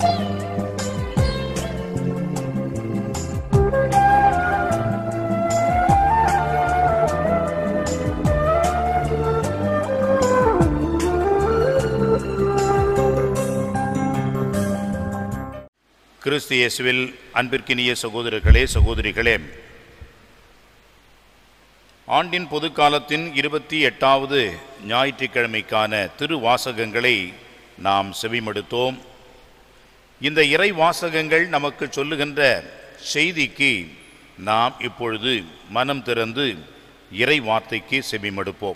கிறிஸ்து இயேசுவில் அன்பிற்கினிய சகோதரர்களே சகோதரிகளே ஆண்டின் பொது காலத்தின் இருபத்தி எட்டாவது ஞாயிற்றுக்கிழமைக்கான திருவாசகங்களை நாம் செவிமடுத்தோம் இந்த இறை வாசகங்கள் நமக்கு சொல்லுகின்ற செய்திக்கு நாம் இப்பொழுது மனம் திறந்து இறை வார்த்தைக்கு செவிமடுப்போம்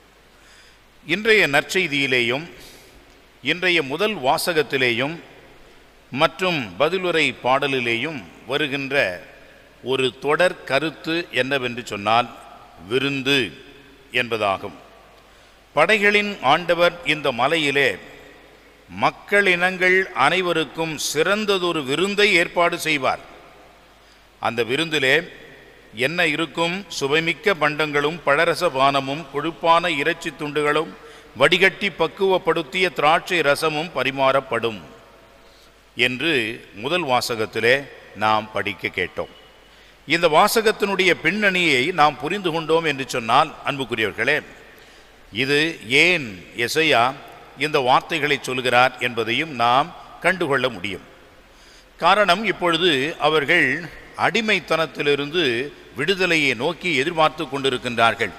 இன்றைய நற்செய்தியிலேயும் இன்றைய முதல் வாசகத்திலேயும் மற்றும் பதிலுரை பாடலிலேயும் வருகின்ற ஒரு தொடர் கருத்து என்னவென்று சொன்னால் விருந்து என்பதாகும் படைகளின் ஆண்டவர் இந்த மலையிலே மக்களினங்கள் அனைவருக்கும் சிறந்ததொரு விருந்தை ஏற்பாடு செய்வார் அந்த விருந்திலே என்ன இருக்கும் சுவைமிக்க பண்டங்களும் பழரச பானமும் கொழுப்பான இறைச்சி துண்டுகளும் வடிகட்டி பக்குவப்படுத்திய திராட்சை ரசமும் பரிமாறப்படும் என்று முதல் வாசகத்திலே நாம் படிக்க கேட்டோம் இந்த வாசகத்தினுடைய பின்னணியை நாம் புரிந்து கொண்டோம் என்று சொன்னால் அன்புக்குரியவர்களே இது ஏன் எசையா இந்த வார்த்தைகளை சொல்கிறார் என்பதையும் நாம் கண்டுகொள்ள முடியும் காரணம் இப்பொழுது அவர்கள் அடிமைத்தனத்திலிருந்து விடுதலையை நோக்கி எதிர்பார்த்து கொண்டிருக்கின்றார்கள்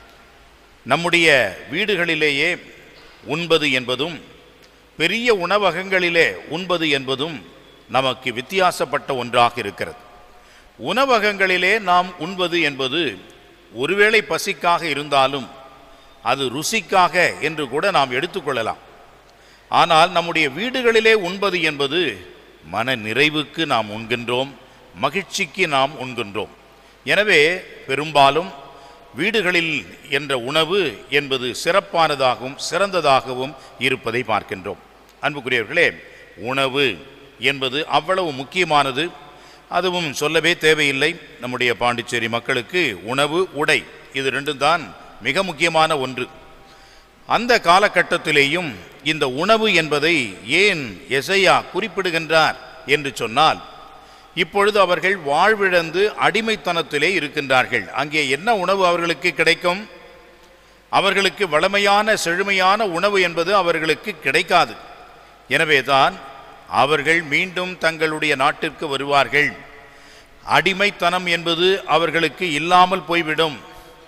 நம்முடைய வீடுகளிலேயே உண்பது என்பதும் பெரிய உணவகங்களிலே உண்பது என்பதும் நமக்கு வித்தியாசப்பட்ட ஒன்றாக இருக்கிறது உணவகங்களிலே நாம் உண்பது என்பது ஒருவேளை பசிக்காக இருந்தாலும் அது ருசிக்காக என்று கூட நாம் எடுத்துக்கொள்ளலாம் ஆனால் நம்முடைய வீடுகளிலே உண்பது என்பது மன நிறைவுக்கு நாம் உண்கின்றோம் மகிழ்ச்சிக்கு நாம் உண்கின்றோம் எனவே பெரும்பாலும் வீடுகளில் என்ற உணவு என்பது சிறப்பானதாகவும் சிறந்ததாகவும் இருப்பதை பார்க்கின்றோம் அன்புக்குரியவர்களே உணவு என்பது அவ்வளவு முக்கியமானது அதுவும் சொல்லவே தேவையில்லை நம்முடைய பாண்டிச்சேரி மக்களுக்கு உணவு உடை இது ரெண்டும் தான் மிக முக்கியமான ஒன்று அந்த காலகட்டத்திலேயும் இந்த உணவு என்பதை ஏன் எசையா குறிப்பிடுகின்றார் என்று சொன்னால் இப்பொழுது அவர்கள் வாழ்விழந்து அடிமைத்தனத்திலே இருக்கின்றார்கள் அங்கே என்ன உணவு அவர்களுக்கு கிடைக்கும் அவர்களுக்கு வளமையான செழுமையான உணவு என்பது அவர்களுக்கு கிடைக்காது எனவேதான் அவர்கள் மீண்டும் தங்களுடைய நாட்டிற்கு வருவார்கள் அடிமைத்தனம் என்பது அவர்களுக்கு இல்லாமல் போய்விடும்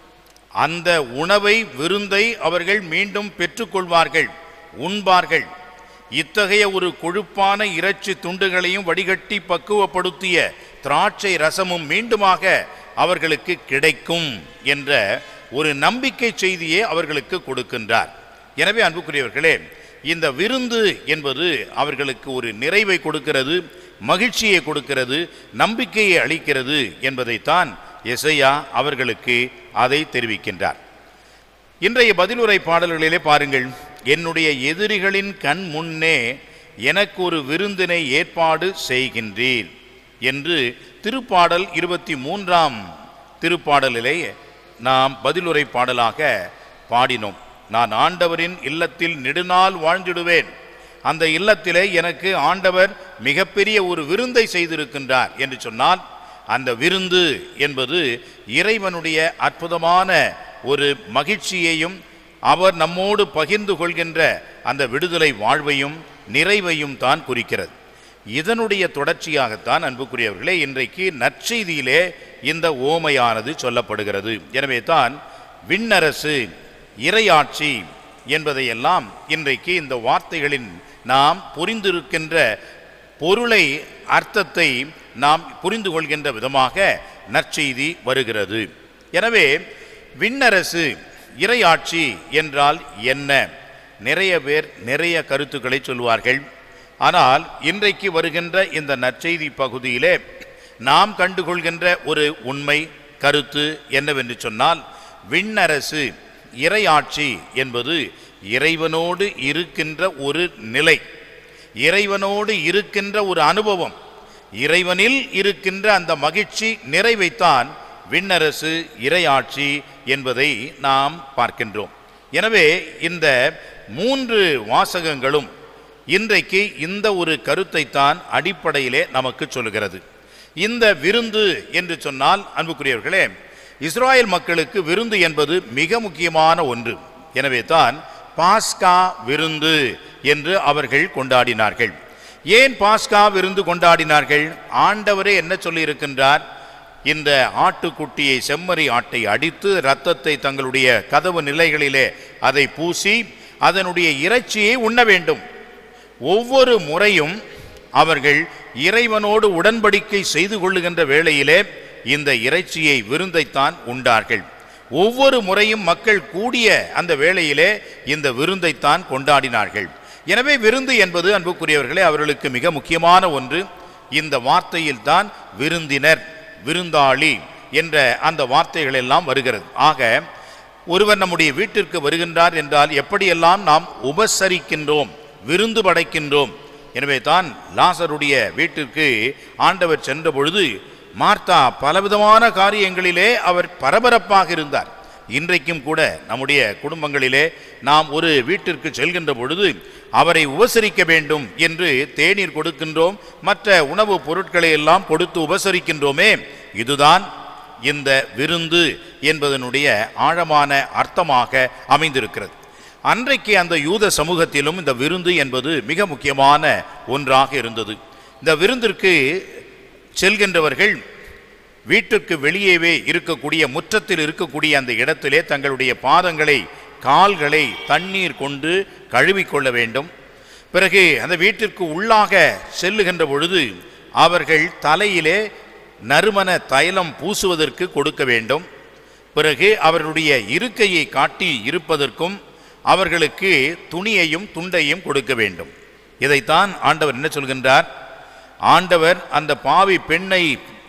அந்த உணவை விருந்தை அவர்கள் மீண்டும் பெற்றுக்கொள்வார்கள் உண்பார்கள் இத்தகைய ஒரு கொழுப்பான இறைச்சி துண்டுகளையும் வடிகட்டி பக்குவப்படுத்திய திராட்சை ரசமும் மீண்டுமாக அவர்களுக்கு கிடைக்கும் என்ற ஒரு நம்பிக்கை செய்தியை அவர்களுக்கு கொடுக்கின்றார் எனவே அன்புக்குரியவர்களே இந்த விருந்து என்பது அவர்களுக்கு ஒரு நிறைவை கொடுக்கிறது மகிழ்ச்சியை கொடுக்கிறது நம்பிக்கையை அளிக்கிறது என்பதைத்தான் எசையா அவர்களுக்கு அதை தெரிவிக்கின்றார் இன்றைய பதிலுரை பாடல்களிலே பாருங்கள் என்னுடைய எதிரிகளின் கண் முன்னே எனக்கு ஒரு விருந்தினை ஏற்பாடு செய்கின்றீர் என்று திருப்பாடல் இருபத்தி மூன்றாம் திருப்பாடலிலே நாம் பதிலுரை பாடலாக பாடினோம் நான் ஆண்டவரின் இல்லத்தில் நெடுநாள் வாழ்ந்திடுவேன் அந்த இல்லத்திலே எனக்கு ஆண்டவர் மிகப்பெரிய ஒரு விருந்தை செய்திருக்கின்றார் என்று சொன்னால் அந்த விருந்து என்பது இறைவனுடைய அற்புதமான ஒரு மகிழ்ச்சியையும் அவர் நம்மோடு பகிர்ந்து கொள்கின்ற அந்த விடுதலை வாழ்வையும் நிறைவையும் தான் குறிக்கிறது இதனுடைய தொடர்ச்சியாகத்தான் அன்புக்குரியவர்களே இன்றைக்கு நற்செய்தியிலே இந்த ஓமையானது சொல்லப்படுகிறது எனவே தான் விண்ணரசு இறையாட்சி என்பதையெல்லாம் இன்றைக்கு இந்த வார்த்தைகளின் நாம் புரிந்திருக்கின்ற பொருளை அர்த்தத்தை நாம் புரிந்து கொள்கின்ற விதமாக நற்செய்தி வருகிறது எனவே விண்ணரசு இறையாட்சி என்றால் என்ன நிறைய பேர் நிறைய கருத்துக்களை சொல்வார்கள் ஆனால் இன்றைக்கு வருகின்ற இந்த நற்செய்தி பகுதியிலே நாம் கண்டுகொள்கின்ற ஒரு உண்மை கருத்து என்னவென்று சொன்னால் விண்ணரசு இறையாட்சி என்பது இறைவனோடு இருக்கின்ற ஒரு நிலை இறைவனோடு இருக்கின்ற ஒரு அனுபவம் இறைவனில் இருக்கின்ற அந்த மகிழ்ச்சி நிறைவைத்தான் விண்ணரசு இறையாட்சி என்பதை நாம் பார்க்கின்றோம் எனவே இந்த மூன்று வாசகங்களும் இன்றைக்கு இந்த ஒரு கருத்தை தான் அடிப்படையிலே நமக்கு சொல்லுகிறது இந்த விருந்து என்று சொன்னால் அன்புக்குரியவர்களே இஸ்ராயேல் மக்களுக்கு விருந்து என்பது மிக முக்கியமான ஒன்று எனவே தான் பாஸ்கா விருந்து என்று அவர்கள் கொண்டாடினார்கள் ஏன் பாஸ்கா விருந்து கொண்டாடினார்கள் ஆண்டவரே என்ன சொல்லியிருக்கின்றார் இந்த ஆட்டுக்குட்டியை செம்மறி ஆட்டை அடித்து இரத்தத்தை தங்களுடைய கதவு நிலைகளிலே அதை பூசி அதனுடைய இறைச்சியை உண்ண வேண்டும் ஒவ்வொரு முறையும் அவர்கள் இறைவனோடு உடன்படிக்கை செய்து கொள்ளுகின்ற வேளையிலே இந்த இறைச்சியை விருந்தைத்தான் உண்டார்கள் ஒவ்வொரு முறையும் மக்கள் கூடிய அந்த வேளையிலே இந்த விருந்தைத்தான் கொண்டாடினார்கள் எனவே விருந்து என்பது அன்புக்குரியவர்களே அவர்களுக்கு மிக முக்கியமான ஒன்று இந்த வார்த்தையில் தான் விருந்தினர் விருந்தாளி என்ற அந்த வார்த்தைகள் எல்லாம் வருகிறது ஆக ஒருவர் நம்முடைய வீட்டிற்கு வருகின்றார் என்றால் எப்படியெல்லாம் நாம் உபசரிக்கின்றோம் விருந்து படைக்கின்றோம் எனவே தான் லாசருடைய வீட்டிற்கு ஆண்டவர் சென்ற பொழுது மார்த்தா பலவிதமான காரியங்களிலே அவர் பரபரப்பாக இருந்தார் இன்றைக்கும் கூட நம்முடைய குடும்பங்களிலே நாம் ஒரு வீட்டிற்கு செல்கின்ற பொழுது அவரை உபசரிக்க வேண்டும் என்று தேநீர் கொடுக்கின்றோம் மற்ற உணவுப் பொருட்களை எல்லாம் கொடுத்து உபசரிக்கின்றோமே இதுதான் இந்த விருந்து என்பதனுடைய ஆழமான அர்த்தமாக அமைந்திருக்கிறது அன்றைக்கு அந்த யூத சமூகத்திலும் இந்த விருந்து என்பது மிக முக்கியமான ஒன்றாக இருந்தது இந்த விருந்திற்கு செல்கின்றவர்கள் வீட்டிற்கு வெளியேவே இருக்கக்கூடிய முற்றத்தில் இருக்கக்கூடிய அந்த இடத்திலே தங்களுடைய பாதங்களை கால்களை தண்ணீர் கொண்டு கழுவிக்கொள்ள வேண்டும் பிறகு அந்த வீட்டிற்கு உள்ளாக செல்லுகின்ற பொழுது அவர்கள் தலையிலே நறுமண தைலம் பூசுவதற்கு கொடுக்க வேண்டும் பிறகு அவர்களுடைய இருக்கையை காட்டி இருப்பதற்கும் அவர்களுக்கு துணியையும் துண்டையும் கொடுக்க வேண்டும் இதைத்தான் ஆண்டவர் என்ன சொல்கின்றார் ஆண்டவர் அந்த பாவி பெண்ணை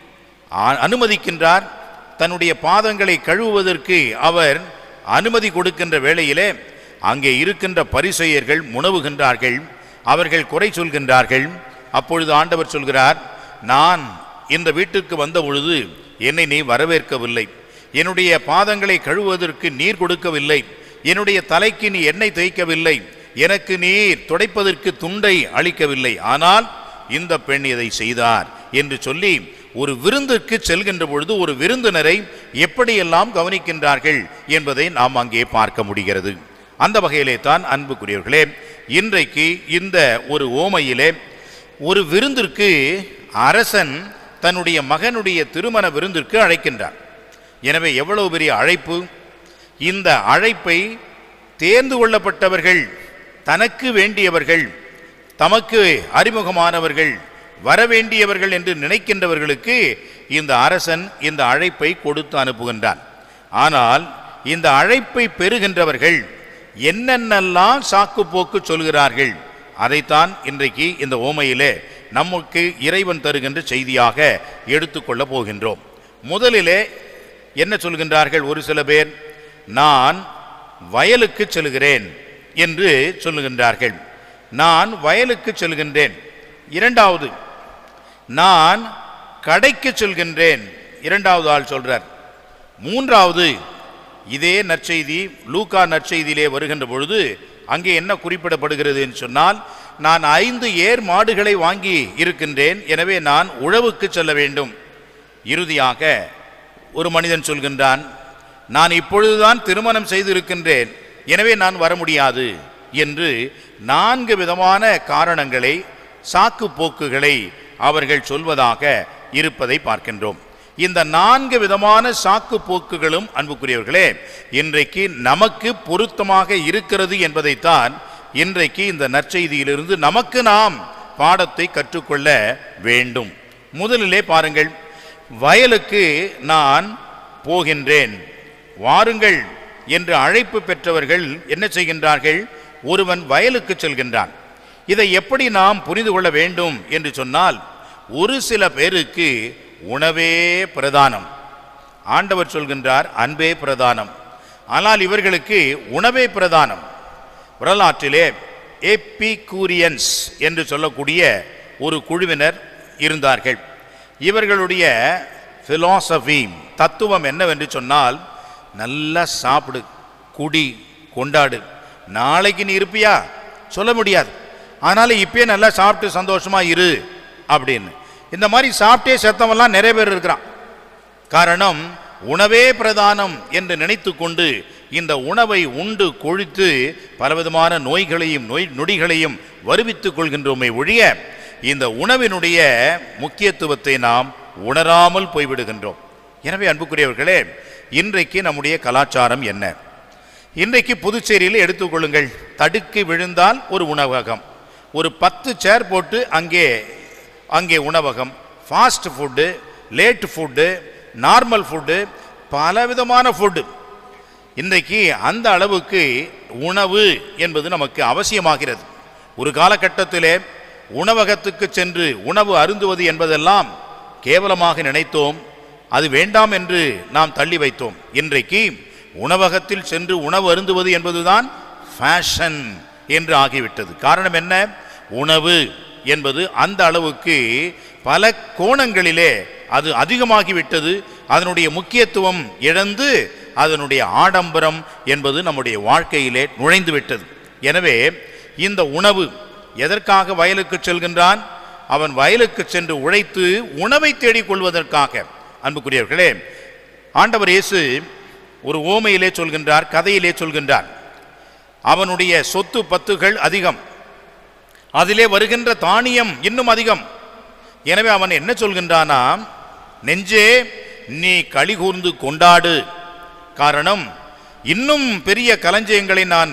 ஆ- அனுமதிக்கின்றார் தன்னுடைய பாதங்களை கழுவுவதற்கு அவர் அனுமதி கொடுக்கின்ற வேளையிலே அங்கே இருக்கின்ற பரிசெயர்கள் முனவுகின்றார்கள் அவர்கள் குறை சொல்கின்றார்கள் அப்பொழுது ஆண்டவர் சொல்கிறார் நான் இந்த வீட்டிற்கு வந்த பொழுது என்னை நீ வரவேற்கவில்லை என்னுடைய பாதங்களை கழுவுவதற்கு நீர் கொடுக்கவில்லை என்னுடைய தலைக்கு நீ எண்ணெய் தேய்க்கவில்லை எனக்கு நீர் துடைப்பதற்கு துண்டை அளிக்கவில்லை ஆனால் இந்த பெண் இதை செய்தார் என்று சொல்லி ஒரு விருந்துக்கு செல்கின்ற பொழுது ஒரு விருந்தினரை எப்படியெல்லாம் கவனிக்கின்றார்கள் என்பதை நாம் அங்கே பார்க்க முடிகிறது அந்த வகையிலே தான் அன்புக்குரியவர்களே இன்றைக்கு இந்த ஒரு ஓமையிலே ஒரு விருந்திற்கு அரசன் தன்னுடைய மகனுடைய திருமண விருந்திற்கு அழைக்கின்றார் எனவே எவ்வளவு பெரிய அழைப்பு இந்த அழைப்பை தேர்ந்து கொள்ளப்பட்டவர்கள் தனக்கு வேண்டியவர்கள் தமக்கு அறிமுகமானவர்கள் வரவேண்டியவர்கள் என்று நினைக்கின்றவர்களுக்கு இந்த அரசன் இந்த அழைப்பை கொடுத்து அனுப்புகின்றான் ஆனால் இந்த அழைப்பை பெறுகின்றவர்கள் என்னென்னலாம் சாக்கு போக்கு சொல்கிறார்கள் அதைத்தான் இன்றைக்கு இந்த ஓமையிலே நமக்கு இறைவன் தருகின்ற செய்தியாக எடுத்துக்கொள்ள போகின்றோம் முதலிலே என்ன சொல்கின்றார்கள் ஒரு சில பேர் நான் வயலுக்கு செல்கிறேன் என்று சொல்லுகின்றார்கள் நான் வயலுக்கு செல்கின்றேன் இரண்டாவது நான் கடைக்கு செல்கின்றேன் இரண்டாவது ஆள் சொல்றார் மூன்றாவது இதே நற்செய்தி லூக்கா நற்செய்தியிலே வருகின்ற பொழுது அங்கே என்ன குறிப்பிடப்படுகிறது என்று சொன்னால் நான் ஐந்து ஏர் மாடுகளை வாங்கி இருக்கின்றேன் எனவே நான் உழவுக்கு செல்ல வேண்டும் இறுதியாக ஒரு மனிதன் சொல்கின்றான் நான் இப்பொழுதுதான் திருமணம் செய்திருக்கின்றேன் எனவே நான் வர முடியாது என்று நான்கு விதமான காரணங்களை சாக்கு போக்குகளை அவர்கள் சொல்வதாக இருப்பதை பார்க்கின்றோம் இந்த நான்கு விதமான சாக்கு போக்குகளும் அன்புக்குரியவர்களே இன்றைக்கு நமக்கு பொருத்தமாக இருக்கிறது என்பதைத்தான் இன்றைக்கு இந்த நற்செய்தியிலிருந்து நமக்கு நாம் பாடத்தை கற்றுக்கொள்ள வேண்டும் முதலிலே பாருங்கள் வயலுக்கு நான் போகின்றேன் வாருங்கள் என்று அழைப்பு பெற்றவர்கள் என்ன செய்கின்றார்கள் ஒருவன் வயலுக்கு செல்கின்றான் இதை எப்படி நாம் புரிந்து கொள்ள வேண்டும் என்று சொன்னால் ஒரு சில பேருக்கு உணவே பிரதானம் ஆண்டவர் சொல்கின்றார் அன்பே பிரதானம் ஆனால் இவர்களுக்கு உணவே பிரதானம் வரலாற்றிலே எப்பிகூரியன்ஸ் என்று சொல்லக்கூடிய ஒரு குழுவினர் இருந்தார்கள் இவர்களுடைய philosophy தத்துவம் என்னவென்று சொன்னால் நல்லா சாப்பிடு குடி கொண்டாடு நாளைக்கு நீ இருப்பியா சொல்ல முடியாது அதனால இப்பயே நல்லா சாப்பிட்டு சந்தோஷமா இரு அப்படின்னு இந்த மாதிரி சாப்பிட்டே செத்தவெல்லாம் நிறைய பேர் இருக்கிறான் காரணம் உணவே பிரதானம் என்று நினைத்து கொண்டு இந்த உணவை உண்டு கொழித்து பலவிதமான நோய்களையும் நோய் நொடிகளையும் வருவித்துக் கொள்கின்றோமே ஒழிய இந்த உணவினுடைய முக்கியத்துவத்தை நாம் உணராமல் போய்விடுகின்றோம் எனவே அன்புக்குரியவர்களே இன்றைக்கு நம்முடைய கலாச்சாரம் என்ன இன்றைக்கு புதுச்சேரியில் எடுத்துக்கொள்ளுங்கள் தடுக்கி விழுந்தால் ஒரு உணவகம் ஒரு பத்து சேர் போட்டு அங்கே அங்கே உணவகம் fast food late food normal food பலவிதமான ஃபுட்டு இன்றைக்கு அந்த அளவுக்கு உணவு என்பது நமக்கு அவசியமாகிறது ஒரு காலகட்டத்திலே உணவகத்துக்கு சென்று உணவு அருந்துவது என்பதெல்லாம் கேவலமாக நினைத்தோம் அது வேண்டாம் என்று நாம் தள்ளி வைத்தோம் இன்றைக்கு உணவகத்தில் சென்று உணவு அருந்துவது என்பதுதான் ஃபேஷன் என்று ஆகிவிட்டது காரணம் என்ன உணவு என்பது அந்த அளவுக்கு பல கோணங்களிலே அது அதிகமாகிவிட்டது அதனுடைய முக்கியத்துவம் இழந்து அதனுடைய ஆடம்பரம் என்பது நம்முடைய வாழ்க்கையிலே நுழைந்து விட்டது எனவே இந்த உணவு எதற்காக வயலுக்கு செல்கின்றான் அவன் வயலுக்கு சென்று உழைத்து உணவை தேடிக் கொள்வதற்காக அன்புக்குரியவர்களே ஆண்டவர் இயேசு ஒரு ஓமையிலே சொல்கின்றார் கதையிலே சொல்கின்றார் அவனுடைய சொத்து பத்துகள் அதிகம் அதிலே வருகின்ற தானியம் இன்னும் அதிகம் எனவே அவன் என்ன சொல்கின்றானா நெஞ்சே நீ களி கூர்ந்து கொண்டாடு காரணம் இன்னும் பெரிய களஞ்சியங்களை நான்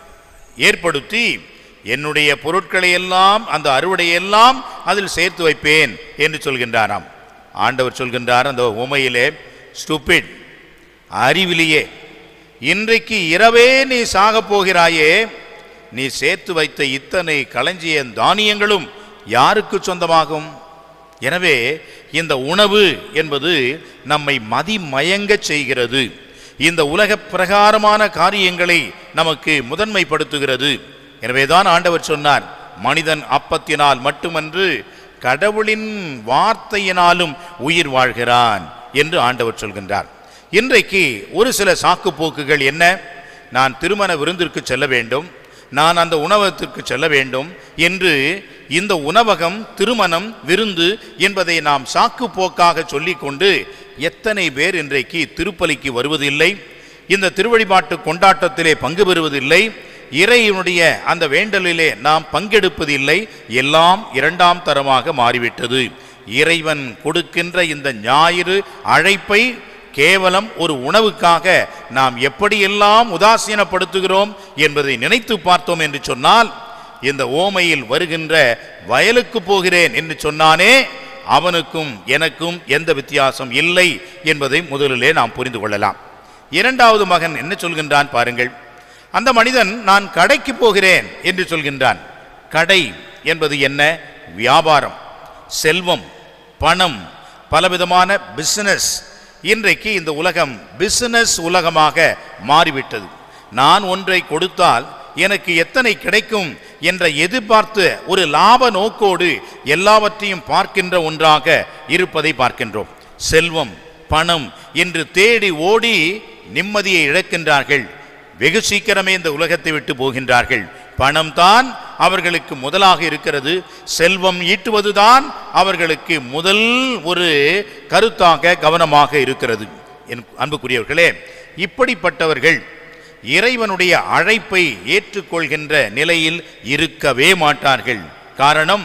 ஏற்படுத்தி என்னுடைய பொருட்களை எல்லாம் அந்த அறுவடை எல்லாம் அதில் சேர்த்து வைப்பேன் என்று சொல்கின்றாராம் ஆண்டவர் சொல்கின்றார் அந்த உமையிலே ஸ்டூபிட் அறிவிலியே இன்றைக்கு இரவே நீ சாகப் போகிறாயே நீ சேர்த்து வைத்த இத்தனை களஞ்சிய தானியங்களும் யாருக்கு சொந்தமாகும் எனவே இந்த உணவு என்பது நம்மை மதிமயங்கச் செய்கிறது இந்த உலக பிரகாரமான காரியங்களை நமக்கு முதன்மைப்படுத்துகிறது எனவேதான் ஆண்டவர் சொன்னார் மனிதன் அப்பத்தினால் மட்டுமன்று கடவுளின் வார்த்தையினாலும் உயிர் வாழ்கிறான் என்று ஆண்டவர் சொல்கின்றார் இன்றைக்கு ஒரு சில சாக்கு போக்குகள் என்ன நான் திருமண விருந்திற்கு செல்ல வேண்டும் நான் அந்த உணவகத்திற்கு செல்ல வேண்டும் என்று இந்த உணவகம் திருமணம் விருந்து என்பதை நாம் சாக்கு போக்காக சொல்லிக்கொண்டு எத்தனை பேர் இன்றைக்கு திருப்பலிக்கு வருவதில்லை இந்த திருவழிபாட்டு கொண்டாட்டத்திலே பங்கு பெறுவதில்லை இறைவனுடைய அந்த வேண்டலிலே நாம் பங்கெடுப்பதில்லை எல்லாம் இரண்டாம் தரமாக மாறிவிட்டது இறைவன் கொடுக்கின்ற இந்த ஞாயிறு அழைப்பை கேவலம் ஒரு உணவுக்காக நாம் எப்படியெல்லாம் உதாசீனப்படுத்துகிறோம் என்பதை நினைத்து பார்த்தோம் என்று சொன்னால் இந்த ஓமையில் வருகின்ற வயலுக்கு போகிறேன் என்று சொன்னானே அவனுக்கும் எனக்கும் எந்த வித்தியாசம் இல்லை என்பதை முதலிலே நாம் புரிந்து கொள்ளலாம் இரண்டாவது மகன் என்ன சொல்கின்றான் பாருங்கள் அந்த மனிதன் நான் கடைக்கு போகிறேன் என்று சொல்கின்றான் கடை என்பது என்ன வியாபாரம் செல்வம் பணம் பலவிதமான பிசினஸ் இன்றைக்கு இந்த உலகம் பிசினஸ் உலகமாக மாறிவிட்டது நான் ஒன்றை கொடுத்தால் எனக்கு எத்தனை கிடைக்கும் என்ற எதிர்பார்த்து ஒரு லாப நோக்கோடு எல்லாவற்றையும் பார்க்கின்ற ஒன்றாக இருப்பதை பார்க்கின்றோம் செல்வம் பணம் என்று தேடி ஓடி நிம்மதியை இழக்கின்றார்கள் வெகு சீக்கிரமே இந்த உலகத்தை விட்டு போகின்றார்கள் பணம் தான் அவர்களுக்கு முதலாக இருக்கிறது செல்வம் ஈட்டுவதுதான் அவர்களுக்கு முதல் ஒரு கருத்தாக கவனமாக இருக்கிறது என் அன்புக்குரியவர்களே இப்படிப்பட்டவர்கள் இறைவனுடைய அழைப்பை ஏற்றுக்கொள்கின்ற நிலையில் இருக்கவே மாட்டார்கள் காரணம்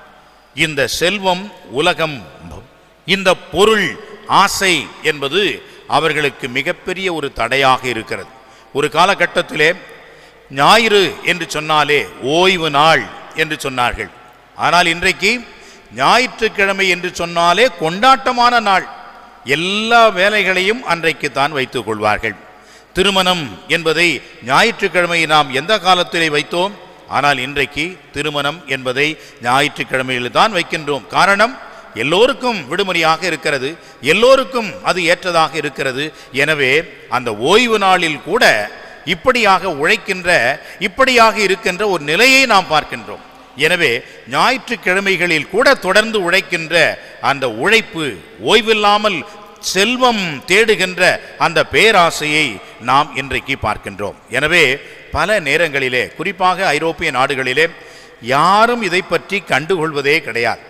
இந்த செல்வம் உலகம் இந்த பொருள் ஆசை என்பது அவர்களுக்கு மிகப்பெரிய ஒரு தடையாக இருக்கிறது ஒரு காலகட்டத்திலே ஞாயிறு என்று சொன்னாலே ஓய்வு நாள் என்று சொன்னார்கள் ஆனால் இன்றைக்கு ஞாயிற்றுக்கிழமை என்று சொன்னாலே கொண்டாட்டமான நாள் எல்லா வேலைகளையும் அன்றைக்கு தான் வைத்துக் கொள்வார்கள் திருமணம் என்பதை ஞாயிற்றுக்கிழமை நாம் எந்த காலத்திலே வைத்தோம் ஆனால் இன்றைக்கு திருமணம் என்பதை ஞாயிற்றுக்கிழமையில் தான் வைக்கின்றோம் காரணம் எல்லோருக்கும் விடுமுறையாக இருக்கிறது எல்லோருக்கும் அது ஏற்றதாக இருக்கிறது எனவே அந்த ஓய்வு நாளில் கூட இப்படியாக உழைக்கின்ற இப்படியாக இருக்கின்ற ஒரு நிலையை நாம் பார்க்கின்றோம் எனவே ஞாயிற்றுக்கிழமைகளில் கூட தொடர்ந்து உழைக்கின்ற அந்த உழைப்பு ஓய்வில்லாமல் செல்வம் தேடுகின்ற அந்த பேராசையை நாம் இன்றைக்கு பார்க்கின்றோம் எனவே பல நேரங்களிலே குறிப்பாக ஐரோப்பிய நாடுகளிலே யாரும் இதை பற்றி கண்டுகொள்வதே கிடையாது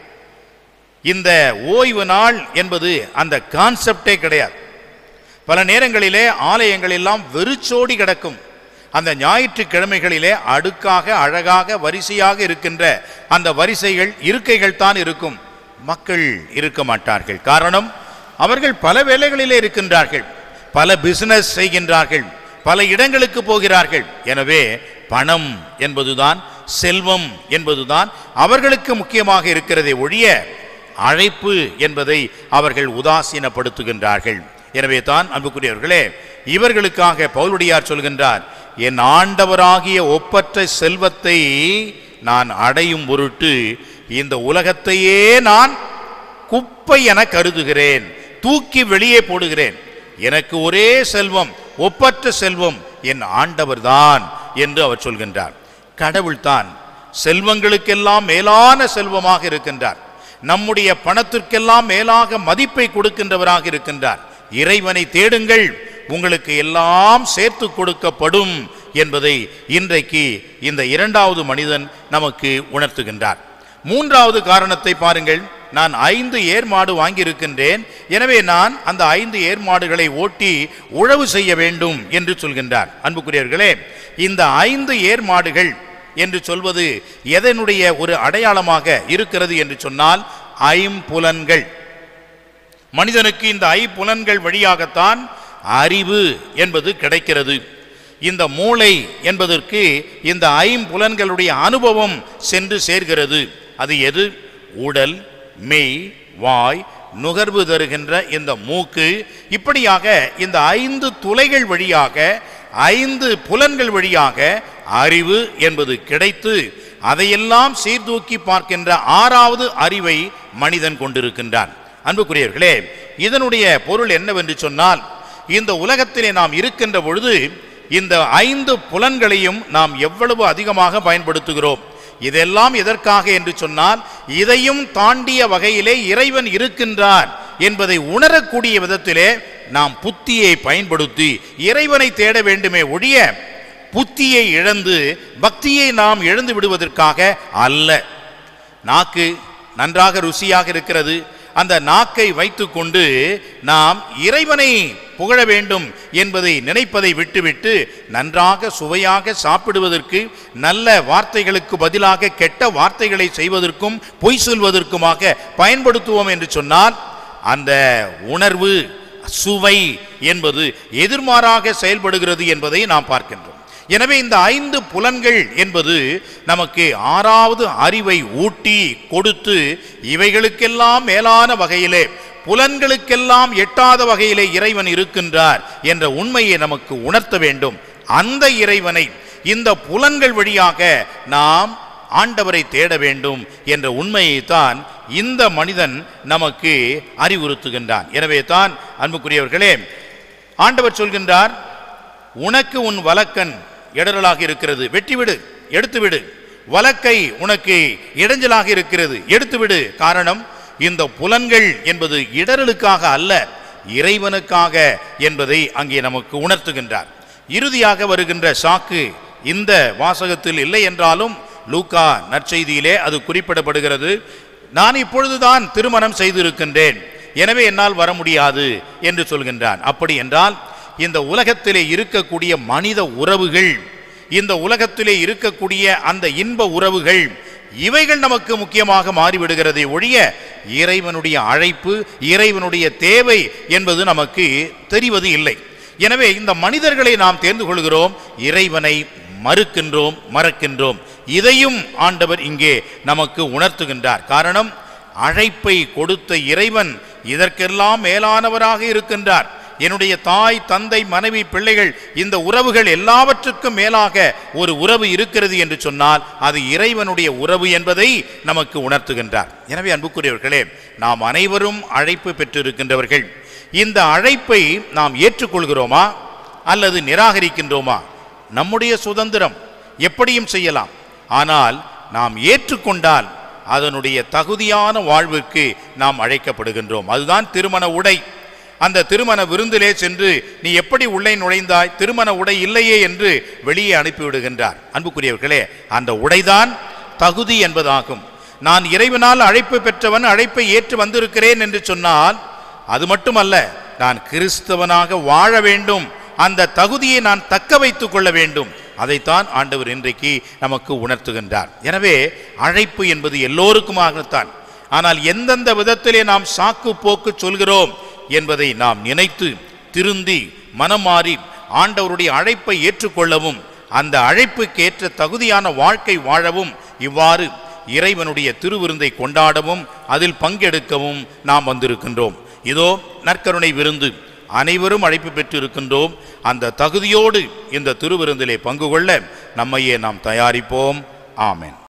இந்த ஓய்வு நாள் என்பது அந்த கான்செப்டே கிடையாது பல நேரங்களிலே ஆலயங்கள் எல்லாம் வெறிச்சோடி கிடக்கும் அந்த ஞாயிற்றுக்கிழமைகளிலே அடுக்காக அழகாக வரிசையாக இருக்கின்ற அந்த வரிசைகள் இருக்கைகள் தான் இருக்கும் மக்கள் இருக்க மாட்டார்கள் காரணம் அவர்கள் பல வேலைகளிலே இருக்கின்றார்கள் பல பிசினஸ் செய்கின்றார்கள் பல இடங்களுக்கு போகிறார்கள் எனவே பணம் என்பதுதான் செல்வம் என்பதுதான் அவர்களுக்கு முக்கியமாக இருக்கிறதே ஒழிய அழைப்பு என்பதை அவர்கள் உதாசீனப்படுத்துகின்றார்கள் எனவே தான் அன்புக்குரியவர்களே இவர்களுக்காக பவுலுடையார் சொல்கின்றார் என் ஆண்டவராகிய ஒப்பற்ற செல்வத்தை நான் அடையும் பொருட்டு இந்த உலகத்தையே நான் குப்பை என கருதுகிறேன் தூக்கி வெளியே போடுகிறேன் எனக்கு ஒரே செல்வம் ஒப்பற்ற செல்வம் என் ஆண்டவர்தான் என்று அவர் சொல்கின்றார் கடவுள்தான் செல்வங்களுக்கெல்லாம் மேலான செல்வமாக இருக்கின்றார் நம்முடைய பணத்திற்கெல்லாம் மேலாக மதிப்பை கொடுக்கின்றவராக இருக்கின்றார் இறைவனை தேடுங்கள் உங்களுக்கு எல்லாம் சேர்த்து கொடுக்கப்படும் என்பதை இன்றைக்கு இந்த இரண்டாவது மனிதன் நமக்கு உணர்த்துகின்றார் மூன்றாவது காரணத்தை பாருங்கள் நான் ஐந்து ஏர்மாடு வாங்கியிருக்கின்றேன் எனவே நான் அந்த ஐந்து ஏர்மாடுகளை ஓட்டி உழவு செய்ய வேண்டும் என்று சொல்கின்றார் அன்புக்குரியவர்களே இந்த ஐந்து ஏர்மாடுகள் என்று சொல்வது எதனுடைய ஒரு அடையாளமாக இருக்கிறது என்று சொன்னால் ஐம்புலன்கள் மனிதனுக்கு இந்த ஐம்புலன்கள் வழியாகத்தான் அறிவு என்பது கிடைக்கிறது இந்த மூளை என்பதற்கு இந்த ஐம்புலன்களுடைய அனுபவம் சென்று சேர்கிறது அது எது உடல் மெய் வாய் நுகர்வு தருகின்ற இந்த மூக்கு இப்படியாக இந்த ஐந்து துளைகள் வழியாக ஐந்து புலன்கள் வழியாக அறிவு என்பது கிடைத்து அதையெல்லாம் சீர்தூக்கி பார்க்கின்ற ஆறாவது அறிவை மனிதன் கொண்டிருக்கின்றான் அன்புக்குரியவர்களே இதனுடைய பொருள் என்னவென்று சொன்னால் இந்த உலகத்திலே நாம் இருக்கின்ற பொழுது இந்த ஐந்து புலன்களையும் நாம் எவ்வளவு அதிகமாக பயன்படுத்துகிறோம் இதெல்லாம் எதற்காக என்று சொன்னால் இதையும் தாண்டிய வகையிலே இறைவன் இருக்கின்றார் என்பதை உணரக்கூடிய விதத்திலே நாம் புத்தியை பயன்படுத்தி இறைவனை தேட வேண்டுமே ஒழிய புத்தியை இழந்து பக்தியை நாம் இழந்து விடுவதற்காக அல்ல நாக்கு நன்றாக ருசியாக இருக்கிறது அந்த நாக்கை வைத்துக்கொண்டு நாம் இறைவனை புகழ வேண்டும் என்பதை நினைப்பதை விட்டுவிட்டு நன்றாக சுவையாக சாப்பிடுவதற்கு நல்ல வார்த்தைகளுக்கு பதிலாக கெட்ட வார்த்தைகளை செய்வதற்கும் பொய் சொல்வதற்குமாக பயன்படுத்துவோம் என்று சொன்னால் அந்த உணர்வு சுவை என்பது எதிர்மாறாக செயல்படுகிறது என்பதை நாம் பார்க்கின்றோம் எனவே இந்த ஐந்து புலன்கள் என்பது நமக்கு ஆறாவது அறிவை ஊட்டி கொடுத்து இவைகளுக்கெல்லாம் மேலான வகையிலே புலன்களுக்கெல்லாம் எட்டாத வகையிலே இறைவன் இருக்கின்றார் என்ற உண்மையை நமக்கு உணர்த்த வேண்டும் அந்த இறைவனை இந்த புலன்கள் வழியாக நாம் ஆண்டவரை தேட வேண்டும் என்ற உண்மையைத்தான் இந்த மனிதன் நமக்கு அறிவுறுத்துகின்றான் எனவே தான் அன்புக்குரியவர்களே ஆண்டவர் சொல்கின்றார் உனக்கு உன் வலக்கன் இடரலாக இருக்கிறது வெட்டிவிடு எடுத்துவிடு வலக்கை உனக்கு இடைஞ்சலாக இருக்கிறது எடுத்துவிடு காரணம் இந்த புலன்கள் என்பது இடரலுக்காக அல்ல இறைவனுக்காக என்பதை அங்கே நமக்கு உணர்த்துகின்றார் இறுதியாக வருகின்ற சாக்கு இந்த வாசகத்தில் இல்லை என்றாலும் லூக்கா நற்செய்தியிலே அது குறிப்பிடப்படுகிறது நான் இப்பொழுதுதான் திருமணம் செய்திருக்கின்றேன் எனவே என்னால் வர முடியாது என்று சொல்கின்றான் அப்படி என்றால் இந்த உலகத்திலே இருக்கக்கூடிய மனித உறவுகள் இந்த உலகத்திலே இருக்கக்கூடிய அந்த இன்ப உறவுகள் இவைகள் நமக்கு முக்கியமாக மாறிவிடுகிறதை ஒழிய இறைவனுடைய அழைப்பு இறைவனுடைய தேவை என்பது நமக்கு தெரிவது இல்லை எனவே இந்த மனிதர்களை நாம் தேர்ந்து கொள்கிறோம் இறைவனை மறுக்கின்றோம் மறக்கின்றோம் இதையும் ஆண்டவர் இங்கே நமக்கு உணர்த்துகின்றார் காரணம் அழைப்பை கொடுத்த இறைவன் இதற்கெல்லாம் மேலானவராக இருக்கின்றார் என்னுடைய தாய் தந்தை மனைவி பிள்ளைகள் இந்த உறவுகள் எல்லாவற்றுக்கும் மேலாக ஒரு உறவு இருக்கிறது என்று சொன்னால் அது இறைவனுடைய உறவு என்பதை நமக்கு உணர்த்துகின்றார் எனவே அன்புக்குரியவர்களே நாம் அனைவரும் அழைப்பு பெற்றிருக்கின்றவர்கள் இந்த அழைப்பை நாம் ஏற்றுக்கொள்கிறோமா அல்லது நிராகரிக்கின்றோமா நம்முடைய சுதந்திரம் எப்படியும் செய்யலாம் ஆனால் நாம் ஏற்றுக்கொண்டால் அதனுடைய தகுதியான வாழ்விற்கு நாம் அழைக்கப்படுகின்றோம் அதுதான் திருமண உடை அந்த திருமண விருந்திலே சென்று நீ எப்படி உள்ளே நுழைந்தாய் திருமண உடை இல்லையே என்று வெளியே அனுப்பிவிடுகின்றார் அன்புக்குரியவர்களே அந்த உடைதான் தகுதி என்பதாகும் நான் இறைவனால் அழைப்பு பெற்றவன் அழைப்பை ஏற்று வந்திருக்கிறேன் என்று சொன்னால் அது மட்டுமல்ல நான் கிறிஸ்தவனாக வாழ வேண்டும் அந்த தகுதியை நான் தக்க வைத்துக் கொள்ள வேண்டும் அதைத்தான் ஆண்டவர் இன்றைக்கு நமக்கு உணர்த்துகின்றார் எனவே அழைப்பு என்பது எல்லோருக்குமாகத்தான் ஆனால் எந்தெந்த விதத்திலே நாம் சாக்கு போக்கு சொல்கிறோம் என்பதை நாம் நினைத்து திருந்தி மனம் மாறி ஆண்டவருடைய அழைப்பை ஏற்றுக்கொள்ளவும் அந்த அழைப்புக்கேற்ற தகுதியான வாழ்க்கை வாழவும் இவ்வாறு இறைவனுடைய திருவிருந்தை கொண்டாடவும் அதில் பங்கெடுக்கவும் நாம் வந்திருக்கின்றோம் இதோ நற்கருணை விருந்து அனைவரும் அழைப்பு பெற்றிருக்கின்றோம் அந்த தகுதியோடு இந்த திருவிருந்திலே பங்கு கொள்ள நம்மையே நாம் தயாரிப்போம் ஆமென்